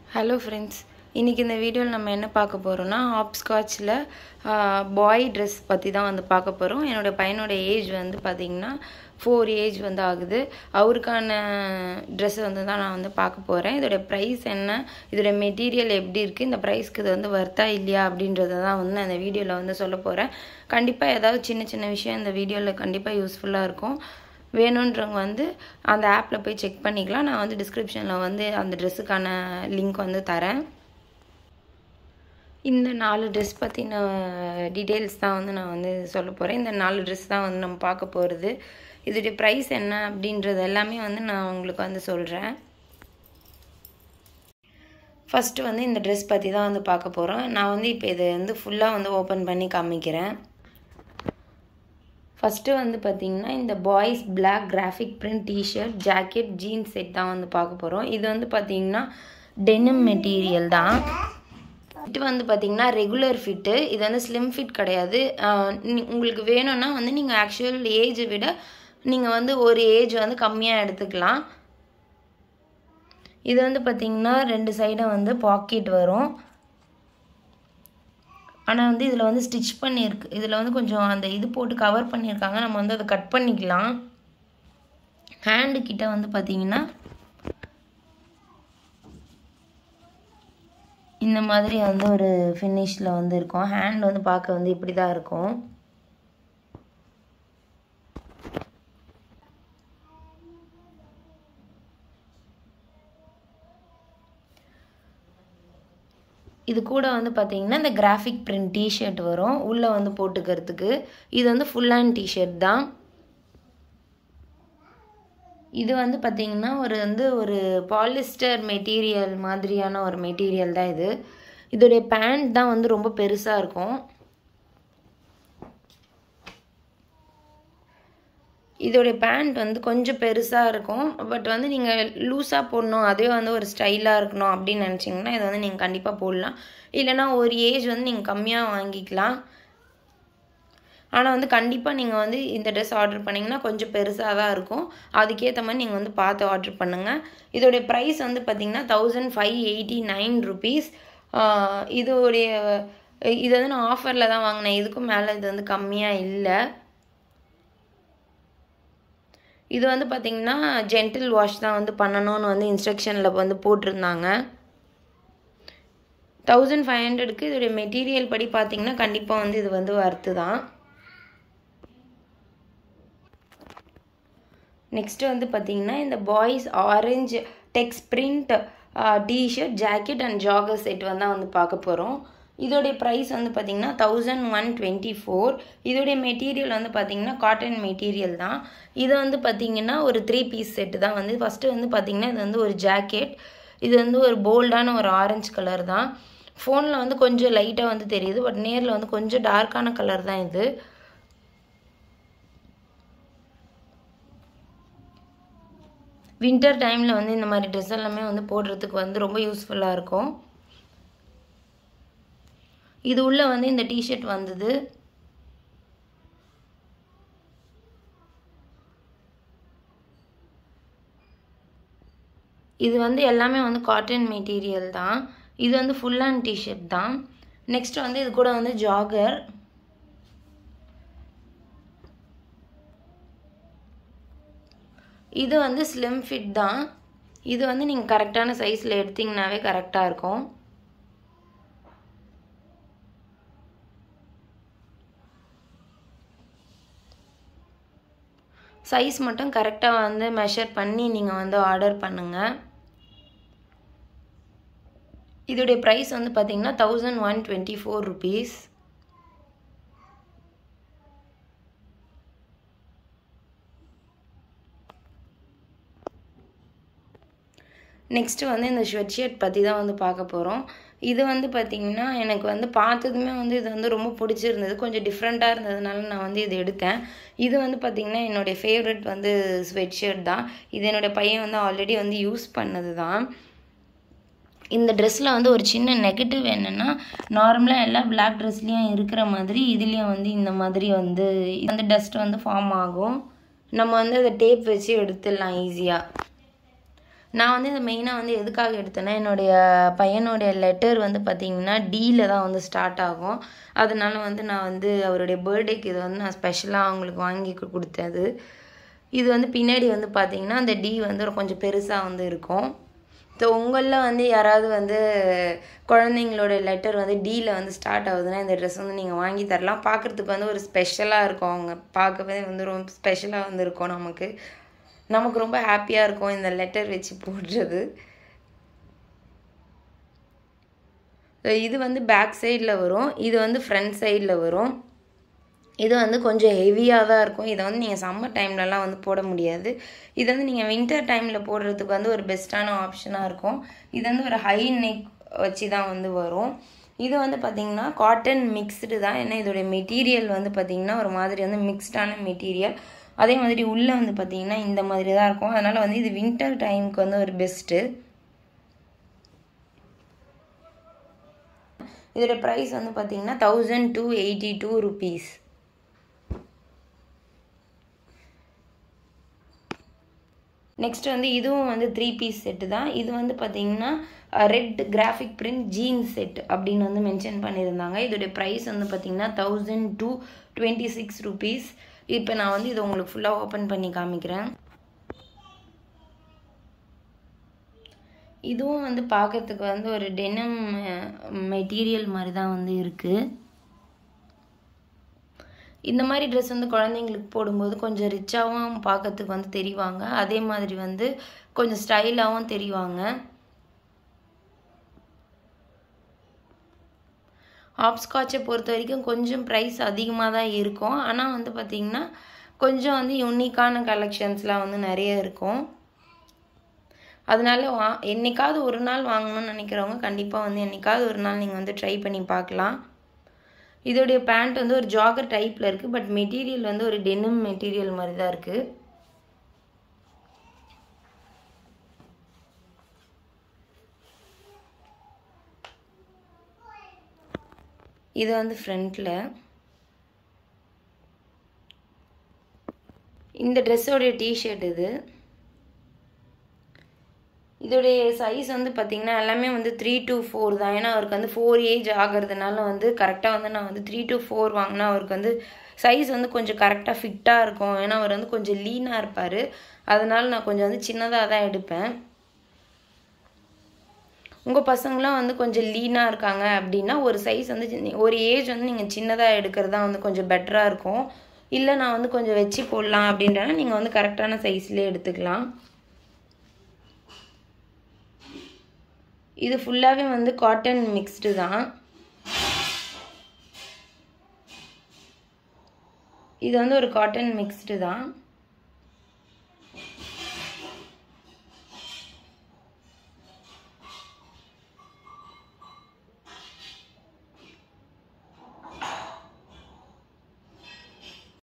hello friends இன்றைக்கி இந்த வீடியோவில் நம்ம என்ன பார்க்க போகிறோம்னா ஹாப்ஸ்காட்சில் பாய் ட்ரெஸ் பற்றி தான் வந்து பார்க்க போகிறோம் என்னோடய பையனோட ஏஜ் வந்து பார்த்திங்கன்னா ஃபோர் ஏஜ் வந்து ஆகுது அவருக்கான ட்ரெஸ்ஸை வந்து தான் நான் வந்து பார்க்க போகிறேன் இதோடைய ப்ரைஸ் என்ன இதோடைய மெட்டீரியல் எப்படி இருக்குது இந்த ப்ரைஸ்க்கு இது வந்து வர்த்தா இல்லையா அப்படின்றத தான் வந்து நான் இந்த வீடியோவில் வந்து சொல்ல போகிறேன் கண்டிப்பாக ஏதாவது சின்ன சின்ன விஷயம் இந்த வீடியோவில் கண்டிப்பாக யூஸ்ஃபுல்லாக இருக்கும் வேணுன்றவங்க வந்து அந்த ஆப்பில் போய் செக் பண்ணிக்கலாம் நான் வந்து டிஸ்கிரிப்ஷனில் வந்து அந்த ட்ரெஸ்ஸுக்கான லிங்க் வந்து தரேன் இந்த நாலு ட்ரெஸ் பற்றின டீட்டெயில்ஸ் தான் வந்து நான் வந்து சொல்ல போகிறேன் இந்த நாலு ட்ரெஸ் தான் வந்து நம்ம பார்க்க போகிறது இதோடைய ப்ரைஸ் என்ன அப்படின்றது எல்லாமே வந்து நான் உங்களுக்கு வந்து சொல்கிறேன் ஃபஸ்ட்டு வந்து இந்த ட்ரெஸ் பற்றி தான் வந்து பார்க்க போகிறோம் நான் வந்து இப்போ இதை வந்து ஃபுல்லாக வந்து ஓப்பன் பண்ணி காமிக்கிறேன் ஃபஸ்ட்டு வந்து பார்த்திங்கன்னா இந்த boys black graphic print T shirt jacket jeans set தான் வந்து பார்க்க போகிறோம் இது வந்து பார்த்திங்கன்னா டெனிம் மெட்டீரியல் தான் ஃபிட் வந்து பார்த்திங்கன்னா ரெகுலர் ஃபிட்டு இது வந்து ஸ்லிம் ஃபிட் கிடையாது உங்களுக்கு வேணும்னா வந்து நீங்கள் ஆக்சுவல் ஏஜை விட நீங்கள் வந்து ஒரு ஏஜ் வந்து கம்மியாக எடுத்துக்கலாம் இது வந்து பார்த்திங்கன்னா ரெண்டு சைடும் வந்து பாக்கெட் வரும் ஆனால் வந்து இதில் வந்து ஸ்டிச் பண்ணியிருக்கு இதில் வந்து கொஞ்சம் அந்த இது போட்டு கவர் பண்ணியிருக்காங்க நம்ம வந்து அதை கட் பண்ணிக்கலாம் ஹேண்டு கிட்ட வந்து பார்த்திங்கன்னா இந்த மாதிரி வந்து ஒரு ஃபினிஷில் வந்து இருக்கும் ஹேண்ட் வந்து பார்க்க வந்து இப்படி தான் இருக்கும் இது கூட வந்து பார்த்திங்கன்னா இந்த கிராஃபிக் பிரிண்ட் டிஷர்ட் வரும் உள்ளே வந்து போட்டுக்கிறதுக்கு இது வந்து ஃபுல் ஹேண்ட் டிஷர்ட் தான் இது வந்து பார்த்திங்கன்னா ஒரு வந்து ஒரு பாலிஸ்டர் மெட்டீரியல் மாதிரியான ஒரு மெட்டீரியல் தான் இது இதோடைய பேண்ட் தான் வந்து ரொம்ப பெருசாக இருக்கும் இதோடைய பேண்ட் வந்து கொஞ்சம் பெருசாக இருக்கும் பட் வந்து நீங்கள் லூஸாக போடணும் அதே வந்து ஒரு ஸ்டைலாக இருக்கணும் அப்படின்னு நினச்சிங்கன்னா இதை வந்து நீங்கள் கண்டிப்பாக போடலாம் இல்லைனா ஒரு ஏஜ் வந்து நீங்கள் கம்மியாக வாங்கிக்கலாம் ஆனால் வந்து கண்டிப்பாக நீங்கள் வந்து இந்த ட்ரெஸ் ஆர்டர் பண்ணிங்கன்னா கொஞ்சம் பெருசாக தான் இருக்கும் அதுக்கேற்ற மாதிரி நீங்கள் வந்து பார்த்து ஆர்டர் பண்ணுங்கள் இதோடைய ப்ரைஸ் வந்து பார்த்திங்கன்னா thousand five eighty nine rupees இதோடைய இது வந்து நான் ஆஃபரில் தான் வாங்கினேன் இதுக்கும் மேலே இது வந்து கம்மியாக இல்லை இது வந்து பார்த்திங்கன்னா ஜென்டில் வாஷ் தான் வந்து பண்ணணும்னு வந்து இன்ஸ்ட்ரக்ஷனில் வந்து போட்டிருந்தாங்க தௌசண்ட் ஃபைவ் ஹண்ட்ரடுக்கு இதோடைய மெட்டீரியல் படி பார்த்திங்கன்னா கண்டிப்பாக வந்து இது வந்து வர்த்து தான் நெக்ஸ்ட்டு வந்து பார்த்திங்கன்னா இந்த boys orange text print T shirt jacket and jogger set வந்து வந்து பார்க்க போகிறோம் இதோடைய ப்ரைஸ் வந்து பார்த்திங்கன்னா தௌசண்ட் ஒன் டுவெண்ட்டி ஃபோர் இதோடைய மெட்டீரியல் வந்து பார்த்திங்கன்னா காட்டன் மெட்டீரியல் தான் இது வந்து பார்த்திங்கன்னா ஒரு த்ரீ பீஸ் செட்டு தான் வந்து ஃபஸ்ட்டு வந்து பார்த்திங்கன்னா இது வந்து ஒரு ஜாக்கெட் இது வந்து ஒரு போல்டான ஒரு ஆரஞ்சு கலர் தான் ஃபோனில் வந்து கொஞ்சம் லைட்டாக வந்து தெரியுது பட் நேரில் வந்து கொஞ்சம் டார்க்கான கலர் தான் இது வின்டர் டைமில் வந்து இந்த மாதிரி ட்ரெஸ் எல்லாமே வந்து போடுறதுக்கு வந்து ரொம்ப யூஸ்ஃபுல்லாக இருக்கும் இது உள்ள வந்து இந்த டிஷர்ட் வந்தது இது வந்து எல்லாமே வந்து காட்டன் மெட்டீரியல் தான் இது வந்து ஃபுல் ஹேண்ட் டிஷர்ட் தான் நெக்ஸ்ட் வந்து இது கூட வந்து ஜாகர் இது வந்து ஸ்லிம் ஃபிட் தான் இது வந்து நீங்கள் கரெக்டான சைஸில் எடுத்திங்கனாவே கரெக்டாக இருக்கும் சைஸ் மட்டும் கரெக்டாக வந்து மெஷர் பண்ணி நீங்கள் வந்து ஆர்டர் பண்ணுங்கள் இதோடைய ப்ரைஸ் வந்து பார்த்தீங்கன்னா thousand one twenty four rupees next வந்து இந்த ஸ்வெட் ஷர்ட் பற்றி தான் வந்து பார்க்க போகிறோம் இது வந்து பார்த்திங்கன்னா எனக்கு வந்து பார்த்ததுமே வந்து இது வந்து ரொம்ப பிடிச்சிருந்தது கொஞ்சம் டிஃப்ரெண்ட்டாக இருந்ததுனால நான் வந்து இது எடுத்தேன் இது வந்து பார்த்திங்கன்னா என்னுடைய ஃபேவரட் வந்து ஸ்வெட் ஷர்ட் தான் இது என்னோடய பையன் வந்து ஆல்ரெடி வந்து யூஸ் பண்ணது தான் இந்த ட்ரெஸ்ஸில் வந்து ஒரு சின்ன நெகட்டிவ் என்னென்னா நார்மலாக எல்லா பிளாக் ட்ரெஸ்லேயும் இருக்கிற மாதிரி இதுலேயும் வந்து இந்த மாதிரி வந்து வந்து டஸ்ட் வந்து ஃபார்ம் ஆகும் நம்ம வந்து அதை டேப் வச்சு எடுத்துடலாம் ஈஸியாக நான் வந்து இதை மெயினாக வந்து எதுக்காக எடுத்தேன்னா என்னுடைய பையனுடைய லெட்டர் வந்து பார்த்திங்கன்னா டியில் தான் வந்து ஸ்டார்ட் ஆகும் அதனால வந்து நான் வந்து அவருடைய பர்த்டேக்கு இது வந்து நான் ஸ்பெஷலாக அவங்களுக்கு வாங்கி கு- கொடுத்தது இது வந்து பின்னாடி வந்து பார்த்திங்கன்னா அந்த டி வந்து ஒரு கொஞ்சம் பெருசாக வந்து இருக்கும் ஸோ உங்களில் வந்து யாராவது வந்து குழந்தைங்களோட லெட்டர் வந்து டியில் வந்து ஸ்டார்ட் ஆகுதுன்னா இந்த ட்ரெஸ் வந்து நீங்கள் வாங்கி தரலாம் பார்க்குறதுக்கு வந்து ஒரு ஸ்பெஷலாக இருக்கும் அவங்க பார்க்கவே வந்து ரொம்ப ஸ்பெஷலாக வந்து இருக்கும் நமக்கு நமக்கு ரொம்ப ஹாப்பியாக இருக்கும் இந்த லெட்டர் வச்சு போடுறது So, இது வந்து பேக் சைடில் வரும் இது வந்து ஃப்ரண்ட் சைடில் வரும் இது வந்து கொஞ்சம் ஹெவியாக தான் இருக்கும் இதை வந்து நீங்கள் சம்மர் டைம்லலாம் வந்து போட முடியாது இது வந்து நீங்கள் வின்டர் டைமில் போடுறதுக்கு வந்து ஒரு பெஸ்ட்டான ஆப்ஷனாக இருக்கும் இது வந்து ஒரு ஹை நெக் வச்சு தான் வந்து வரும் இது வந்து பார்த்திங்கன்னா காட்டன் மிக்ஸ்டு தான் ஏன்னா இதோடைய மெட்டீரியல் வந்து பார்த்திங்கன்னா ஒரு மாதிரி வந்து மிக்ஸ்டான மெட்டீரியல் அதே மாதிரி உள்ளே வந்து பார்த்திங்கன்னா இந்த மாதிரி தான் இருக்கும் அதனால் வந்து இது வின்டர் டைமுக்கு வந்து ஒரு பெஸ்ட்டு இதோட ப்ரைஸ் வந்து பார்த்தீங்கன்னா thousand two eighty two rupees next வந்து இதுவும் வந்து த்ரீ பீஸ் செட்டு தான் இது வந்து பார்த்தீங்கன்னா red graphic print jeans set அப்படின்னு வந்து மென்ஷன் பண்ணியிருந்தாங்க இதோடைய ப்ரைஸ் வந்து பார்த்தீங்கன்னா thousand two twenty six rupees இப்போ நான் வந்து இதை உங்களுக்கு ஃபுல்லாக ஓப்பன் பண்ணி காமிக்கிறேன் இதுவும் வந்து பார்க்கறதுக்கு வந்து ஒரு டெனம் மெட்டீரியல் மாதிரி தான் வந்து இருக்குது இந்த மாதிரி ட்ரெஸ் வந்து குழந்தைங்களுக்கு போடும்போது கொஞ்சம் ரிச்சாகவும் பார்க்கறதுக்கு வந்து தெரிவாங்க அதே மாதிரி வந்து கொஞ்சம் ஸ்டைலாகவும் தெரிவாங்க ஆப்ஸ்காட்சை பொறுத்த வரைக்கும் கொஞ்சம் ப்ரைஸ் அதிகமாக தான் இருக்கும் ஆனால் வந்து பார்த்திங்கன்னா கொஞ்சம் வந்து யூனிக்கான கலெக்ஷன்ஸ்லாம் வந்து நிறைய இருக்கும் அதனால வா என்னைக்காவது ஒரு நாள் வாங்கணும்னு நினைக்கிறவங்க கண்டிப்பாக வந்து என்னைக்காவது ஒரு நாள் நீங்கள் வந்து ட்ரை பண்ணி பார்க்கலாம் இதோடைய பேண்ட் வந்து ஒரு ஜாகர் டைப்பில் இருக்குது பட் மெட்டீரியல் வந்து ஒரு டெனிம் மெட்டீரியல் மாதிரி தான் இருக்குது இது வந்து ஃப்ரண்ட்டில் இந்த ட்ரெஸ்ஸோடைய டிஷர்ட் இது இதோடைய சைஸ் வந்து பார்த்திங்கன்னா எல்லாமே வந்து த்ரீ டு ஃபோர் தான் ஏன்னா அவருக்கு வந்து ஃபோர் ஏஜ் ஆகிறதுனால வந்து கரெக்டாக வந்து நான் வந்து த்ரீ டு ஃபோர் வாங்கினா அவருக்கு வந்து சைஸ் வந்து கொஞ்சம் கரெக்டாக ஃபிட்டாக இருக்கும் ஏன்னா அவர் வந்து கொஞ்சம் லீனாக இருப்பார் அதனால நான் கொஞ்சம் வந்து சின்னதாக தான் எடுப்பேன் உங்கள் பசங்களாம் வந்து கொஞ்சம் லீனாக இருக்காங்க அப்படின்னா ஒரு சைஸ் வந்து சின்ன- ஒரு ஏஜ் வந்து நீங்கள் சின்னதாக எடுக்கிறது தான் வந்து கொஞ்சம் பெட்டராக இருக்கும் இல்லை நான் வந்து கொஞ்சம் வச்சு போடலாம் அப்படின்றனா நீங்கள் வந்து கரெக்டான சைஸ்லேயே எடுத்துக்கலாம் இது ஃபுல்லாகவே வந்து காட்டன் மிக்ஸ்டு தான் இது வந்து ஒரு காட்டன் மிக்ஸ்டு தான்